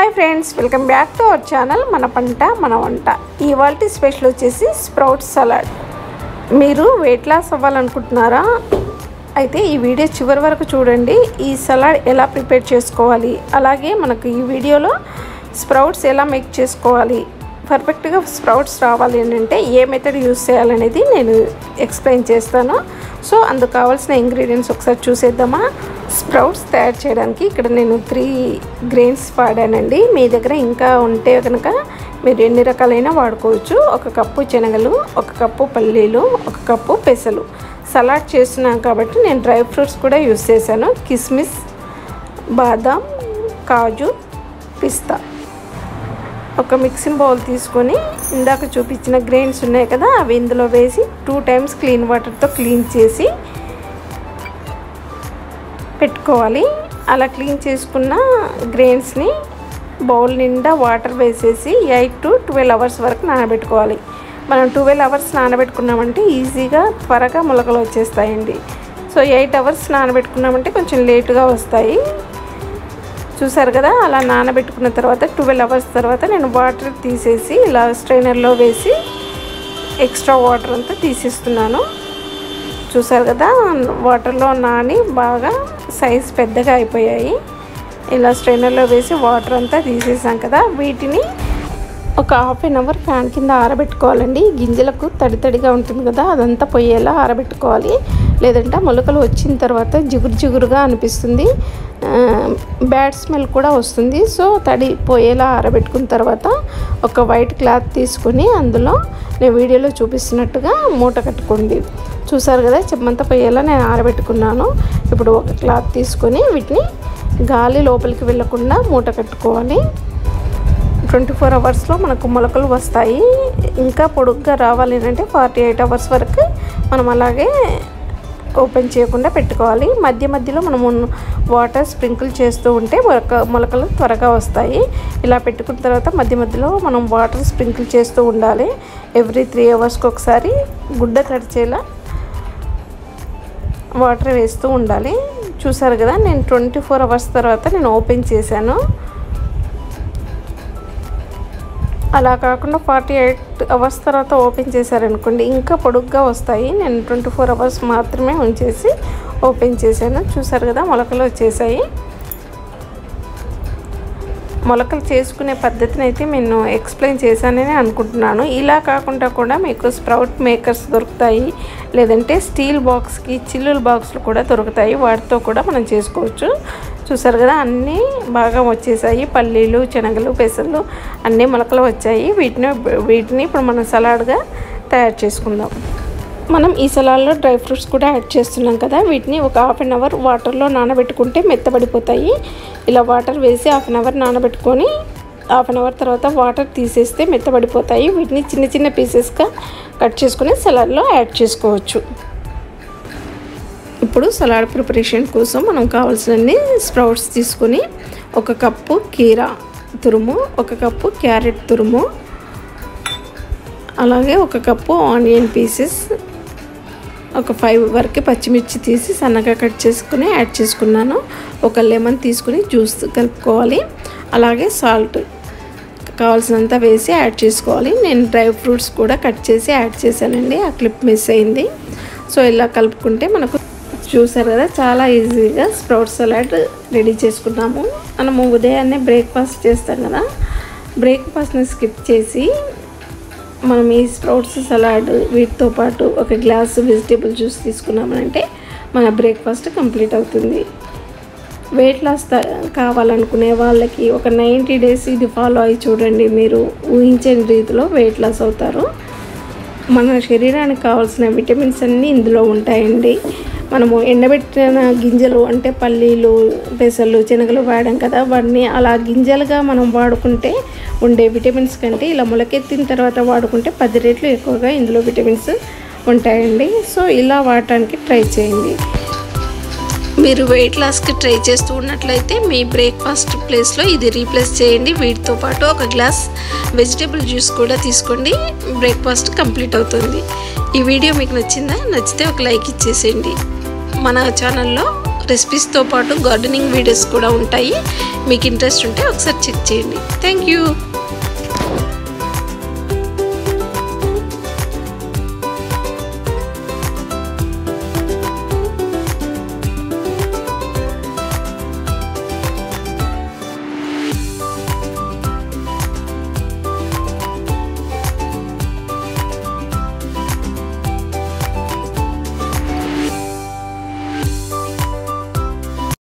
hi friends welcome back to our channel మన పంట మన వంట ఇవాళ స్పెషల్ వచ్చేసి స్ప్రౌట్ సలాడ్ మీరు వెయిట్ లాస్ అవ్వాలనుకుంటున్నారా అయితే ఈ వీడియో చివరి వరకు చూడండి ఈ సలాడ్ ఎలా ప్రిపేర్ చేసుకోవాలి అలాగే మనకు ఈ వీడియోలో స్ప్రౌట్స్ ఎలా మేక్ చేసుకోవాలి పర్ఫెక్ట్గా స్ప్రౌట్స్ రావాలి అని అంటే ఏ మెథడ్ యూస్ చేయాలనేది నేను ఎక్స్ప్లెయిన్ చేస్తాను సో అందుకు కావాల్సిన ఇంగ్రీడియంట్స్ ఒకసారి చూసేద్దామా స్ప్రౌట్స్ తయారు చేయడానికి ఇక్కడ నేను త్రీ గ్రెయిన్స్ వాడానండి మీ దగ్గర ఇంకా ఉంటే కనుక మీరు ఎన్ని రకాలైన వాడుకోవచ్చు ఒక కప్పు శనగలు ఒక కప్పు పల్లీలు ఒక కప్పు పెసలు సలాడ్ చేస్తున్నాం కాబట్టి నేను డ్రై ఫ్రూట్స్ కూడా యూస్ చేశాను కిస్మిస్ బాదాం కాజు పిస్తా ఒక మిక్సింగ్ బౌల్ తీసుకొని ఇందాక చూపించిన గ్రెయిన్స్ ఉన్నాయి కదా అవి ఇందులో వేసి టూ టైమ్స్ క్లీన్ వాటర్తో క్లీన్ చేసి పెట్టుకోవాలి అలా క్లీన్ చేసుకున్న గ్రెయిన్స్ని బౌల్ నిండా వాటర్ వేసేసి ఎయిట్ టు ట్వెల్వ్ అవర్స్ వరకు నానబెట్టుకోవాలి మనం ట్వెల్వ్ అవర్స్ నానబెట్టుకున్నామంటే ఈజీగా త్వరగా మొలకలు వచ్చేస్తాయండి సో ఎయిట్ అవర్స్ నానబెట్టుకున్నామంటే కొంచెం లేటుగా వస్తాయి చూసారు కదా అలా నానబెట్టుకున్న తర్వాత ట్వెల్వ్ అవర్స్ తర్వాత నేను వాటర్ తీసేసి ఇలా స్ట్రైనర్లో వేసి ఎక్స్ట్రా వాటర్ అంతా తీసేస్తున్నాను చూసారు కదా వాటర్లో నాని బాగా సైజ్ పెద్దగా అయిపోయాయి ఇలా స్ట్రైనర్లో వేసి వాటర్ అంతా తీసేసాం కదా వీటిని ఒక హాఫ్ అన్ అవర్ ఫ్యాన్ కింద ఆరబెట్టుకోవాలండి గింజలకు తడి తడిగా ఉంటుంది కదా అదంతా పోయేలా ఆరబెట్టుకోవాలి లేదంటే మొలకలు వచ్చిన తర్వాత జిగురు జిగురుగా అనిపిస్తుంది బ్యాడ్ స్మెల్ కూడా వస్తుంది సో తడి పోయేలా ఆరబెట్టుకున్న తర్వాత ఒక వైట్ క్లాత్ తీసుకొని అందులో నేను వీడియోలో చూపిస్తున్నట్టుగా మూట కట్టుకోండి చూసారు కదా చెమ్మంతా పోయేలా నేను ఆరబెట్టుకున్నాను ఇప్పుడు ఒక క్లాత్ తీసుకొని వీటిని గాలి లోపలికి వెళ్ళకుండా మూట కట్టుకోవాలి ట్వంటీ ఫోర్ అవర్స్లో మనకు మొలకలు వస్తాయి ఇంకా పొడుగ్గా రావాలి అంటే ఫార్టీ ఎయిట్ అవర్స్ వరకు మనం అలాగే ఓపెన్ చేయకుండా పెట్టుకోవాలి మధ్య మధ్యలో మనము వాటర్ స్ప్రింకిల్ చేస్తూ ఉంటే మొలక మొలకలు త్వరగా వస్తాయి ఇలా పెట్టుకున్న తర్వాత మధ్య మధ్యలో మనం వాటర్ స్ప్రింకిల్ చేస్తూ ఉండాలి ఎవ్రీ త్రీ అవర్స్కి ఒకసారి గుడ్డ తడిచేలా వాటర్ వేస్తూ ఉండాలి చూసారు కదా నేను ట్వంటీ ఫోర్ అవర్స్ తర్వాత నేను ఓపెన్ చేశాను అలా కాకుండా ఫార్టీ ఎయిట్ అవర్స్ తర్వాత ఓపెన్ చేశారనుకోండి ఇంకా పొడుగ్గా వస్తాయి నేను ట్వంటీ ఫోర్ అవర్స్ మాత్రమే ఉంచేసి ఓపెన్ చేశాను చూసారు కదా మొలకలు వచ్చేసాయి మొలకలు చేసుకునే పద్ధతిని అయితే నేను ఎక్స్ప్లెయిన్ చేశానని అనుకుంటున్నాను ఇలా కాకుండా కూడా మీకు స్ప్రౌట్ మేకర్స్ దొరుకుతాయి లేదంటే స్టీల్ బాక్స్కి చిల్లుల బాక్స్లు కూడా దొరుకుతాయి వాటితో కూడా మనం చేసుకోవచ్చు చూసారు కదా అన్నీ బాగా వచ్చేసాయి పల్లీలు శనగలు పెసలు అన్నీ మొలకలు వచ్చాయి వీటిని వీటిని ఇప్పుడు మనం సలాడ్గా తయారు చేసుకుందాం మనం ఈ సలాడ్లో డ్రై ఫ్రూట్స్ కూడా యాడ్ చేస్తున్నాం కదా వీటిని ఒక హాఫ్ అన్ అవర్ వాటర్లో నానబెట్టుకుంటే మెత్తబడిపోతాయి ఇలా వాటర్ వేసి హాఫ్ అన్ అవర్ నానబెట్టుకొని హాఫ్ అన్ అవర్ తర్వాత వాటర్ తీసేస్తే మెత్తబడిపోతాయి వీటిని చిన్న చిన్న పీసెస్గా కట్ చేసుకుని సలాడ్లో యాడ్ చేసుకోవచ్చు ఇప్పుడు సలాడ్ ప్రిపరేషన్ కోసం మనం కావాల్సినన్ని స్ప్రౌట్స్ తీసుకొని ఒక కప్పు కీరా తురుము ఒక కప్పు క్యారెట్ తురుము అలాగే ఒక కప్పు ఆనియన్ పీసెస్ ఒక ఫైవ్ వరకు పచ్చిమిర్చి తీసి సన్నగా కట్ చేసుకుని యాడ్ చేసుకున్నాను ఒక లెమన్ తీసుకుని జ్యూస్ కలుపుకోవాలి అలాగే సాల్ట్ కావాల్సినంత వేసి యాడ్ చేసుకోవాలి నేను డ్రై ఫ్రూట్స్ కూడా కట్ చేసి యాడ్ చేశానండి ఆ క్లిప్ మిస్ అయింది సో ఇలా కలుపుకుంటే మనకు చూసారు కదా చాలా ఈజీగా స్ప్రౌట్ సలాడ్ రెడీ చేసుకున్నాము మనము ఉదయాన్నే బ్రేక్ఫాస్ట్ చేస్తాం కదా బ్రేక్ఫాస్ట్ని స్కిప్ చేసి మనం ఈ స్ప్రౌట్స్ సలాడ్ వీటితో పాటు ఒక గ్లాస్ వెజిటేబుల్ జ్యూస్ తీసుకున్నామంటే మన బ్రేక్ఫాస్ట్ కంప్లీట్ అవుతుంది వెయిట్ లాస్ కావాలనుకునే వాళ్ళకి ఒక నైంటీ డేస్ ఇది ఫాలో అయ్యి చూడండి మీరు ఊహించని రీతిలో వెయిట్ లాస్ అవుతారు మన శరీరానికి కావాల్సిన విటమిన్స్ అన్నీ ఇందులో ఉంటాయండి మనము ఎండబెట్టిన గింజలు అంటే పల్లీలు పెసలు శనగలు వాడాం కదా వాటిని అలా గింజలుగా మనం వాడుకుంటే ఉండే విటమిన్స్ కంటే ఇలా మొలకెత్తిన తర్వాత వాడుకుంటే పది రెట్లు ఎక్కువగా ఇందులో విటమిన్స్ ఉంటాయండి సో ఇలా వాడటానికి ట్రై చేయండి మీరు వెయిట్ లాస్కి ట్రై చేస్తూ ఉన్నట్లయితే మీ బ్రేక్ఫాస్ట్ ప్లేస్లో ఇది రీప్లేస్ చేయండి వీటితో పాటు ఒక గ్లాస్ వెజిటేబుల్ జ్యూస్ కూడా తీసుకోండి బ్రేక్ఫాస్ట్ కంప్లీట్ అవుతుంది ఈ వీడియో మీకు నచ్చిందా నచ్చితే ఒక లైక్ ఇచ్చేసేయండి మన ఛానల్లో రెసిపీస్తో పాటు గార్డెనింగ్ వీడియోస్ కూడా ఉంటాయి మీకు ఇంట్రెస్ట్ ఉంటే ఒకసారి చెక్ చేయండి థ్యాంక్ యూ